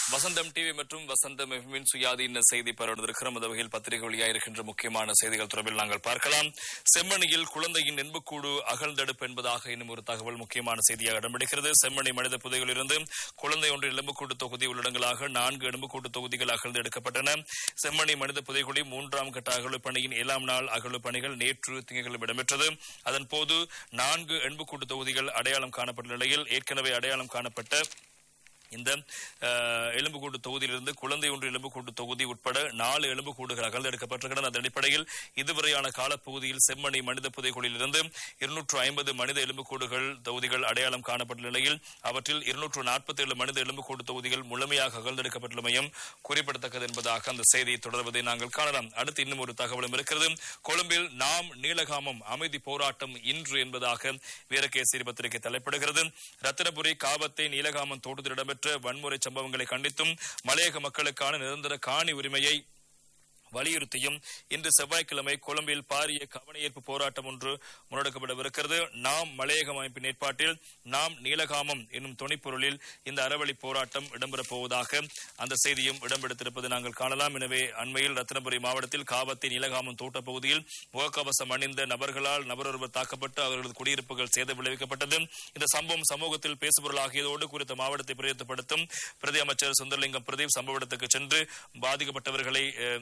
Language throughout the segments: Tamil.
வசந்தம் டிவி மற்றும் வசந்தம் எஃப்எம்மின் சுயாதீன செய்தி பரவிருக்கிறோம் அந்த வகையில் பத்திரிகை வழியாக இருக்கின்ற முக்கியமான செய்திகள் தொடர்பில் நாங்கள் பார்க்கலாம் செம்மணியில் குழந்தையின் எண்புக்கூடு அகழ்ந்தெடுப்பு என்பதாக இன்னும் ஒரு தகவல் முக்கியமான செய்தியாக இடம்பிடிக்கிறது செம்மணி மனித புதைகளிலிருந்து குழந்தை ஒன்றின் எலும்புக்கூடு தொகுதி உள்ளடங்களாக நான்கு எலும்புக்கூடு தொகுதிகள் அகழ்ந்து எடுக்கப்பட்டன செம்மணி மனித புதைகுழி மூன்றாம் கட்ட அகழ்வு பணியின் ஏழாம் நாள் அகழ்வு பணிகள் நேற்று திங்கட்கிழமை இடம்பெற்றது அதன் போது நான்கு எண்புக்கூட்டு தொகுதிகள் அடையாளம் காணப்பட்ட நிலையில் ஏற்கனவே அடையாளம் காணப்பட்ட இந்த அஹ், எலும்புக்கூடு தொகுதியிலிருந்து குழந்தை ஒன்று எலும்புக்கூடு தொகுதி உட்பட நாலு எலும்புக்கூடுகள் அகழ்ந்தெடுக்கப்பட்டிருக்கின்றன அதன் அடிப்படையில் இதுவரையான காலப்பகுதியில் செம்மணி மனித புதைக்குழியிலிருந்து இருநூற்று ஐம்பது மனித எலும்புக்கூடுகள் தொகுதிகள் அடையாளம் காணப்பட்ட நிலையில் அவற்றில் இருநூற்று நாற்பத்தி ஏழு மனித எலும்புக்கூடு தொகுதிகள் முழுமையாக அகழ்ந்தெடுக்கப்பட்டுள்ளமையும் குறிப்பிடத்தக்கது என்பதாக அந்த செய்தி தொடர்வதை நாங்கள் காணலாம் அடுத்து இன்னும் ஒரு தகவலும் இருக்கிறது கொழும்பில் நாம் நீலகாமம் அமைதி போராட்டம் இன்று என்பதாக வீரகேசரி பத்திரிகை தலைப்பிடுகிறது ரத்தினபுரி காவத்தை நீலகாமம் தோட்டத்தில் இடம்பெற்ற வன்முறை சம்பவங்களை கண்டித்தும் மலையக மக்களுக்கான நிரந்தர காணி உரிமையை வலியுறுத்தியும் இன்று செவ்வாய்க்கிழமை கொழும்பில் பாரிய கவனஈர்ப்பு போராட்டம் ஒன்று முன்னெடுக்கப்படவிருக்கிறது நாம் மலையகம் அமைப்பின் ஏற்பாட்டில் நாம் நீலகாமம் என்னும் துணைப்பொருளில் இந்த அறவழி போராட்டம் இடம்பெறப் போவதாக அந்த செய்தியும் இடம்பெடுத்திருப்பதை நாங்கள் காணலாம் எனவே அண்மையில் ரத்தினபுரி மாவட்டத்தில் காவத்தி நீலகாமம் தோட்டப் பகுதியில் முகக்கவசம் அணிந்த நபர்களால் நபரொருவர் தாக்கப்பட்டு அவர்களது குடியிருப்புகள் சேதம் விளைவிக்கப்பட்டது இந்த சம்பவம் சமூகத்தில் பேசுபொருளாகியதோடு குறித்த மாவட்டத்தை பிரயோஜனப்படுத்தும் பிரதி அமைச்சர் சுந்தரலிங்கம் பிரதீப் சம்பவ இடத்துக்கு சென்று பாதிக்கப்பட்டவர்களை அஹ்,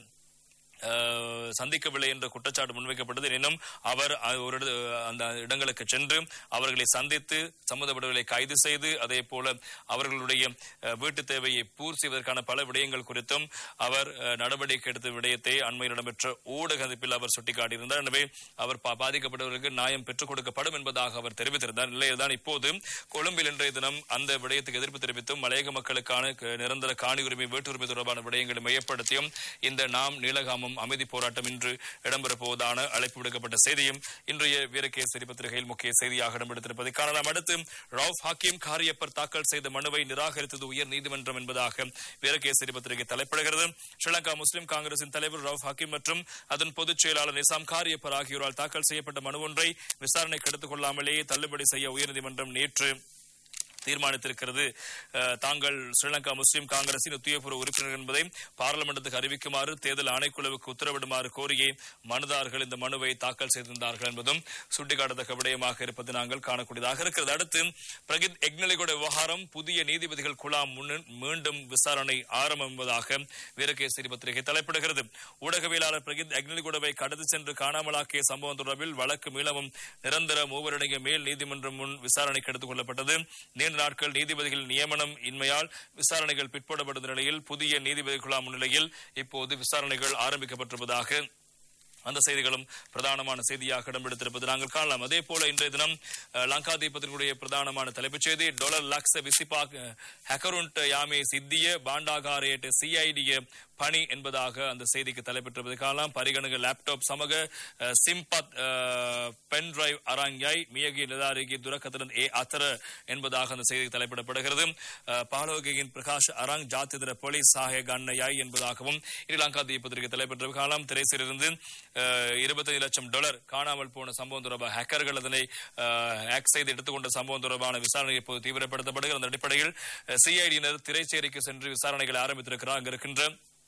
அஹ், சந்திக்கவில்லை என்ற குற்றச்சாட்டு முன்வைக்கப்பட்டது எனினும் அவர் அ- ஒரு இட- அந்த இடங்களுக்கு சென்று அவர்களை சந்தித்து சம்பந்தப்பட்டவர்களை கைது செய்து அதே போல அவர்களுடைய அஹ், வீட்டு தேவையை பூர்த்தி செய்வதற்கான பல விடயங்கள் குறித்தும் அவர் அஹ், நடவடிக்கை எடுத்த விடயத்தை அண்மையில் இடம்பெற்ற ஊடக சந்திப்பில் அவர் சுட்டிக்காட்டியிருந்தார் எனவே அவர் பா- பாதிக்கப்பட்டவர்களுக்கு நியாயம் பெற்றுக் கொடுக்கப்படும் என்பதாக அவர் தெரிவித்திருந்தார் நிலையில்தான் இப்போது கொழும்பில் இன்றைய தினம் அந்த விடயத்துக்கு எதிர்ப்பு தெரிவித்தும் மலையக மக்களுக்கான க- நிரந்தர காணி உரிமை வீட்டுரிமை தொடர்பான விடயங்களை மையப்படுத்தியும் இந்த நாம் நீலகாமம் அமைதி போராட்டம் இன்று இடம்பெறப் போவதான அழைப்பு விடுக்கப்பட்ட செய்தியும் இன்றைய வீரகேசரி பத்திரிகையில் முக்கிய செய்தியாக இடம்பெடுத்திருப்பதை காணலாம் அடுத்து ரவுப் ஹக்கீம் காரியப்பர் தாக்கல் செய்த மனுவை நிராகரித்தது உயர் நீதிமன்றம் என்பதாக வீரகேசரி பத்திரிகை தலைப்பிடுகிறது ஸ்ரீலங்கா முஸ்லிம் காங்கிரசின் தலைவர் ரவுப் ஹக்கீம் மற்றும் அதன் பொதுச் செயலாளர் நிசாம் காரியப்பர் ஆகியோரால் தாக்கல் செய்யப்பட்ட மனு ஒன்றை விசாரணைக்கு எடுத்துக் கொள்ளாமலேயே தள்ளுபடி செய்ய உயர்நீதிமன்றம் நேற்று தீர்மானித்திருக்கிறது அஹ், தாங்கள் ஸ்ரீலங்கா முஸ்லிம் காங்கிரசின் உத்தியோகபூர்வ உறுப்பினர் என்பதை பார்லிமெண்டத்துக்கு அறிவிக்குமாறு தேர்தல் ஆணைக்குழுவுக்கு உத்தரவிடுமாறு கோரியே மனுதாரர்கள் இந்த மனுவை தாக்கல் செய்திருந்தார்கள் என்பதும் சுட்டிக்காட்டத்தக்க விடயமாக இருப்பது நாங்கள் காணக்கூடியதாக இருக்கிறது அடுத்து பிரகித் எக்னலிகோட விவகாரம் புதிய நீதிபதிகள் குழாம் முன்னின் மீண்டும் விசாரணை ஆரம்பம் என்பதாக வீரகேசரி பத்திரிகை தலைப்பிடுகிறது ஊடகவியலாளர் பிரகித் அக்னிகுடவை கடந்து சென்று காணாமலாக்கிய சம்பவம் தொடர்பில் வழக்கு மீளவும் நிரந்தர மூவரடங்கிய மேல் நீதிமன்றம் முன் விசாரணைக்கு எடுத்துக் கொள்ளப்பட்டது நீண்ட நாட்கள் நீதிபதிகள் நியமனம் இன்மையால் விசாரணைகள் பிற்படப்பட்ட நிலையில் புதிய நீதிபதி குழாம் முன்னிலையில் இப்போது விசாரணைகள் ஆரம்பிக்கப்பட்டிருப்பதாக அந்த செய்திகளும் பிரதானமான செய்தியாக இடம்பெடுத்திருப்பது நாங்கள் காணலாம் அதே போல இன்றைய தினம் அஹ், லங்கா தீபத்தினுடைய பிரதானமான தலைப்புச் செய்தி டொலர் லக்ஸ விசிபாக் ஹெக்கருண்ட் யாமே சித்திய பாண்டாகாரேட் சிஐடிய பணி என்பதாக அந்த செய்திக்கு தலைப்பெற்றிருப்பதை காணலாம் பரிகணக லேப்டாப் சமக அஹ், சிம்பத் அஹ், பென் டிரைவ் அராங்யாய் மியகி நிதாரிகி துரக்கத்திரன் ஏ அத்தர என்பதாக அந்த செய்தி தலைப்பிடப்படுகிறது அஹ், பாலோகியின் பிரகாஷ் அராங் ஜாத்திதர போலீஸ் சாஹே கண்ணயாய் என்பதாகவும் ஸ்ரீலங்கா தீபத்திற்கு தலைப்பெற்ற காலம் திரைசிலிருந்து இருபத்தைந்து லட்சம் டாலர் காணாமல் போன சம்பவம் தொடர்பாக ஹேக்கர்கள் அதனை ஹேக் செய்து எடுத்துக்கொண்ட சம்பவம் தொடர்பான விசாரணை இப்போது தீவிரப்படுத்தப்படுகிறது அந்த அடிப்படையில் சிஐடியினர் திரைச்சேரிக்கு சென்று விசாரணைகளை ஆரம்பித்திருக்கிறார் அங்கு இருக்கின்ற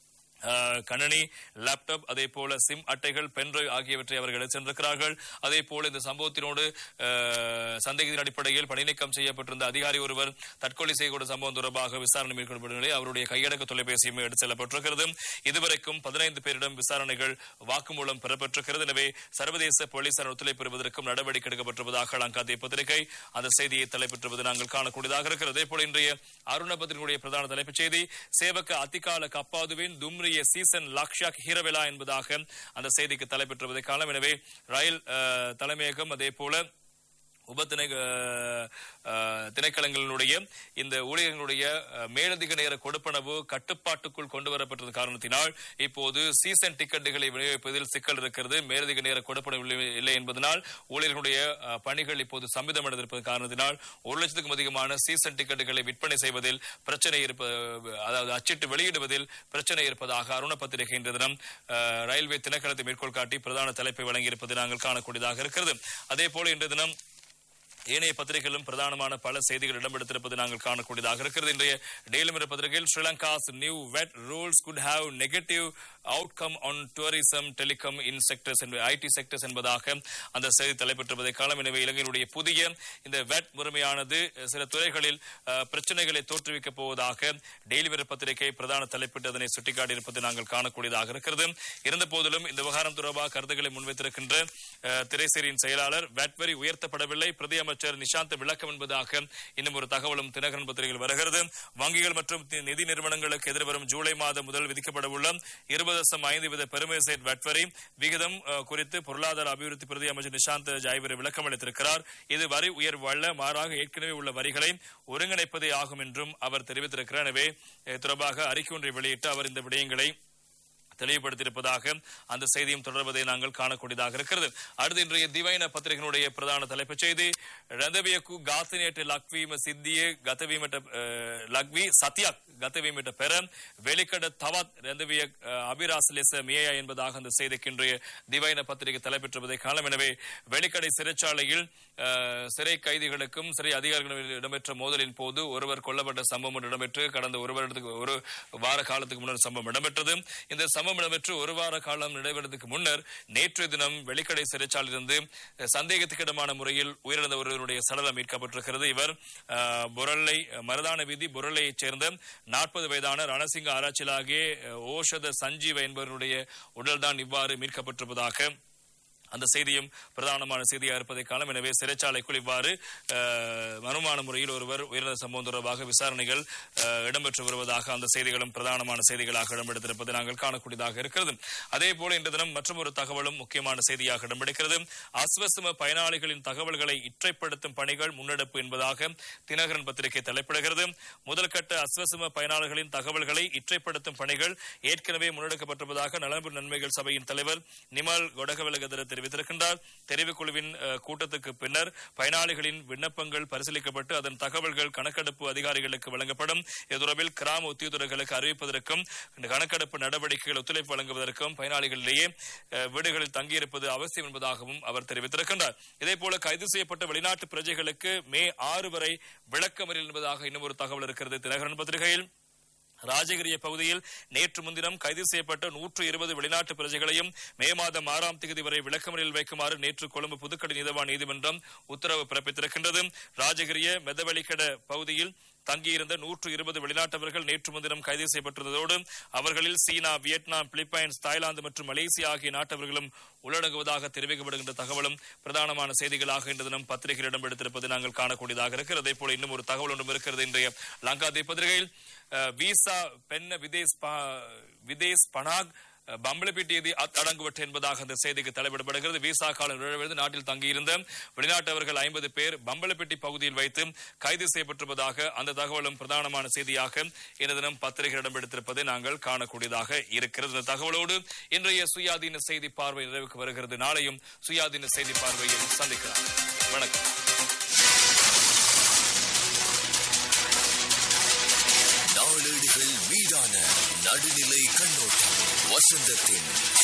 அஹ், கணனி லேப்டாப் அதே போல சிம் அட்டைகள் பென்ட்ரைவ் ஆகியவற்றை அவர்கள் எடுத்து சென்றிருக்கிறார்கள் அதே போல இந்த சம்பவத்தினோடு அஹ், சந்தேகத்தின் அடிப்படையில் பணிநீக்கம் செய்யப்பட்டிருந்த அதிகாரி ஒருவர் தற்கொலை செய்யக்கூடிய சம்பவம் தொடர்பாக விசாரணை மேற்கொள்ளப்படும் நிலையில் அவருடைய கையடக்க தொலைபேசியும் எடுத்து செல்லப்பட்டிருக்கிறது இதுவரைக்கும் பதினைந்து பேரிடம் விசாரணைகள் வாக்குமூலம் பெறப்பட்டிருக்கிறது எனவே சர்வதேச போலீசார் ஒத்துழைப்பு பெறுவதற்கும் நடவடிக்கை எடுக்கப்பட்டிருப்பதாக லங்கா தீ பத்திரிகை அந்த செய்தியை தலைப்பெற்றுவது நாங்கள் காணக்கூடியதாக இருக்கிறது அதே போல இன்றைய அருணபத்திரிகையுடைய பிரதான தலைப்புச் செய்தி சேவக அத்திகால கப்பாதுவின் தும்ரிய சீசன் லக்ஷாக் ஹீரவெலா என்பதாக அந்த செய்திக்கு தலைப்பெற்றுவதை காலம் எனவே ரயில் அஹ், தலைமையகம் அதே போல உபத்திணை அஹ், அஹ், திணைக்களங்களினுடைய இந்த ஊழியர்களுடைய அஹ், மேலதிக நேர கொடுப்பனவு கட்டுப்பாட்டுக்குள் கொண்டு வரப்பட்டது காரணத்தினால் இப்போது சீசன் டிக்கெட்டுகளை விநியோகிப்பதில் சிக்கல் இருக்கிறது மேலதிக நேர கொடுப்பனவு இல்லை- இல்லை என்பதனால் ஊழியர்களுடைய அஹ், பணிகள் இப்போது சம்பிதமடைந்திருப்பது காரணத்தினால் ஒரு லட்சத்துக்கும் அதிகமான சீசன் டிக்கெட்டுகளை விற்பனை செய்வதில் பிரச்சனை இருப்ப அதாவது அச்சிட்டு வெளியிடுவதில் பிரச்சனை இருப்பதாக அருண பத்திரிகை இன்று தினம் அஹ், ரயில்வே திணைக்களத்தை மேற்கோள் காட்டி பிரதான தலைப்பை வழங்கியிருப்பதை நாங்கள் காணக்கூடியதாக இருக்கிறது அதே போல இன்று தினம் ஏனைய பத்திரிகைகளும் பிரதானமான பல செய்திகள் இடம்பெடுத்திருப்பது நாங்கள் காணக்கூடியதாக இருக்கிறது இன்றைய டெய்லி மிரர் பத்திரிகையில் Sri Lanka's new VAT rules could have negative outcome on tourism telecom and sectors IT sectors என்பதாக அந்த செய்தி தலைப்பெற்றிருப்பதை காலம் எனவே இலங்கையினுடைய புதிய இந்த வெட் முறைமையானது சில துறைகளில் அஹ், பிரச்சனைகளை தோற்றுவிக்கப் போவதாக டெய்லி மிரர் பத்திரிகை பிரதான தலைப்பிட்டு அதனை சுட்டிக்காட்டியிருப்பதை நாங்கள் காணக்கூடியதாக இருக்கிறது இருந்த போதிலும் இந்த விவகாரம் தொடர்பாக கருத்துக்களை முன்வைத்திருக்கின்ற அஹ், திரைசேரியின் செயலாளர் வெட் வரி உயர்த்தப்படவில்லை பிரதி அமைச்சர் நிஷாந்த் விளக்கம் என்பதாக இன்னும் ஒரு தகவலும் தினகரன் பத்திரிகையில் வருகிறது வங்கிகள் மற்றும் தி- நிதி நிறுவனங்களுக்கு எதிர்வரும் ஜூலை மாதம் முதல் விதிக்கப்படவுள்ள இருபது தசம் ஐந்து வீத பெருமேசைட் வட் வரி விகிதம் அஹ், குறித்து பொருளாதார அபிவிருத்தி பிரதி அமைச்சர் நிஷாந்த் ஜாய்வரி விளக்கம் அளித்திருக்கிறார் இது வரி உயர்வு அல்ல மாறாக ஏற்கனவே உள்ள வரிகளை ஒருங்கிணைப்பதே ஆகும் என்றும் அவர் தெரிவித்திருக்கிறார் எனவே இது தொடர்பாக அறிக்கை ஒன்றை வெளியிட்டு அவர் இந்த விடயங்களை தெளிவுபடுத்தியிருப்பதாக அந்த செய்தியும் தொடர்வதை நாங்கள் காணக்கூடியதாக இருக்கிறது அடுத்து இன்றைய திவைன பத்திரிகையினுடைய பிரதான தலைப்புச் செய்தி ரந்தவியக்கு காத்தினேட்டு லக்வீம சித்தியே கதவீமட்ட அஹ், லக்வி சத்யாக் கதவீமட்ட பெற வெளிக்கட தவாத் ரந்தவிய அஹ், அபிராஸ் லெச மியா என்பதாக அந்த செய்திக்கு இன்றைய திவைன பத்திரிகை தலைப்பெற்றிருப்பதை காலம் எனவே வெளிக்கடை சிறைச்சாலையில் அஹ், சிறை கைதிகளுக்கும் சிறை அதிகாரிகளும் இடம்பெற்ற மோதலின் போது ஒருவர் கொல்லப்பட்ட சம்பவம் ஒன்று இடம்பெற்று கடந்த ஒரு வருடத்துக்கு ஒரு வார காலத்துக்கு முன்னர் சம்பவம் இடம்பெற்றது இந்த சம்பவம் இடம்பெற்று ஒரு வார காலம் நடைபெறுவதற்கு முன்னர் நேற்றைய தினம் வெளிக்கடை சிறைச்சாலையிலிருந்து அஹ், சந்தேகத்துக்கிடமான முறையில் உயிரிழந்த ஒருவருடைய சடலம் மீட்கப்பட்டிருக்கிறது இவர் அஹ், பொருளை மருதான வீதி பொருளையைச் சேர்ந்த நாற்பது வயதான ரணசிங்க ஆராய்ச்சியிலாகிய அஹ், ஓஷத சஞ்சீவ என்பவருடைய உடல்தான் இவ்வாறு மீட்கப்பட்டிருப்பதாக அந்த செய்தியும் பிரதானமான செய்தியாக இருப்பதை காலம் எனவே சிறைச்சாலைக்குள் இவ்வாறு அஹ், மனுமான முறையில் ஒருவர் உயிரிழந்த சம்பவம் தொடர்பாக விசாரணைகள் அஹ், இடம்பெற்று வருவதாக அந்த செய்திகளும் பிரதானமான செய்திகளாக இடம்பெடுத்திருப்பதை நாங்கள் காணக்கூடியதாக இருக்கிறது அதே போல இன்று தினம் மற்றொரு தகவலும் முக்கியமான செய்தியாக இடம்பெடுக்கிறது அஸ்வசம பயனாளிகளின் தகவல்களை இற்றைப்படுத்தும் பணிகள் முன்னெடுப்பு என்பதாக தினகரன் பத்திரிகை தலைப்பிடுகிறது முதல் கட்ட அஸ்வசம பயனாளர்களின் தகவல்களை இற்றைப்படுத்தும் பணிகள் ஏற்கனவே முன்னெடுக்கப்பட்டிருப்பதாக நலன்பு நன்மைகள் சபையின் தலைவர் நிமல் கொடகவலகதர தெரிவித்திருக்கின்றார் தெரிவுக்குழுவின் அஹ், கூட்டத்துக்கு பின்னர் பயனாளிகளின் விண்ணப்பங்கள் பரிசீலிக்கப்பட்டு அதன் தகவல்கள் கணக்கெடுப்பு அதிகாரிகளுக்கு வழங்கப்படும் இது தொடர்பில் கிராம உத்தியோகர்களுக்கு அறிவிப்பதற்கும் இந்த கணக்கெடுப்பு நடவடிக்கைகள் ஒத்துழைப்பு வழங்குவதற்கும் பயனாளிகளிடையே அஹ், வீடுகளில் தங்கியிருப்பது அவசியம் என்பதாகவும் அவர் தெரிவித்திருக்கின்றார் இதேபோல கைது செய்யப்பட்ட வெளிநாட்டு பிரஜைகளுக்கு மே ஆறு வரை விளக்கமறியல் என்பதாக இன்னும் ஒரு தகவல் இருக்கிறது தினகரன் பத்திரிகையில் ராஜகிரிய பகுதியில் நேற்று முன்தினம் கைது செய்யப்பட்ட நூற்று இருபது வெளிநாட்டு பிரஜைகளையும் மே மாதம் ஆறாம் தேதி வரை விளக்கமறியல் வைக்குமாறு நேற்று கொழும்பு புதுக்கடை நீதவான் நீதிமன்றம் உத்தரவு பிறப்பித்திருக்கின்றது ராஜகிரிய மெதவெளிக்கட பகுதியில் தங்கியிருந்த நூற்று இருபது வெளிநாட்டவர்கள் நேற்று முன்தினம் கைது செய்யப்பட்டிருந்ததோடு அவர்களில் சீனா வியட்நாம் பிலிப்பைன்ஸ் தாய்லாந்து மற்றும் மலேசியா ஆகிய நாட்டவர்களும் உள்ளடங்குவதாக தெரிவிக்கப்படுகின்ற தகவலும் பிரதானமான செய்திகளாக இன்று தினம் பத்திரிகையில் இடம்பெடுத்திருப்பது நாங்கள் காணக்கூடியதாக இருக்கிறது அதே போல இன்னும் ஒரு தகவல் ஒன்றும் இருக்கிறது இன்றைய லங்காதே பத்திரிகையில் அஹ், விசா பெண்ண விதேஸ் ப- விதேஸ் பனாக் அஹ், பம்பளப்பிட்டியது அத்- அடங்குவற்று என்பதாக அந்த செய்திக்கு தலைப்பிடப்படுகிறது விசா காலம் நிறைவடைந்து நாட்டில் தங்கியிருந்த வெளிநாட்டவர்கள் ஐம்பது பேர் பம்பளப்பிட்டி பகுதியில் வைத்து கைது செய்யப்பட்டிருப்பதாக அந்த தகவலும் பிரதானமான செய்தியாக இந்த தினம் பத்திரிகை இடம்பெடுத்திருப்பதை நாங்கள் காணக்கூடியதாக இருக்கிறது இந்த தகவலோடு இன்றைய சுயாதீன செய்தி பார்வை நிறைவுக்கு வருகிறது நாளையும் சுயாதீன செய்தி பார்வையில் சந்திக்கலாம் வணக்கம் நாளேடுகள் மீதான நடுநிலை கண்ணோட்டம் வசந்தத்தின்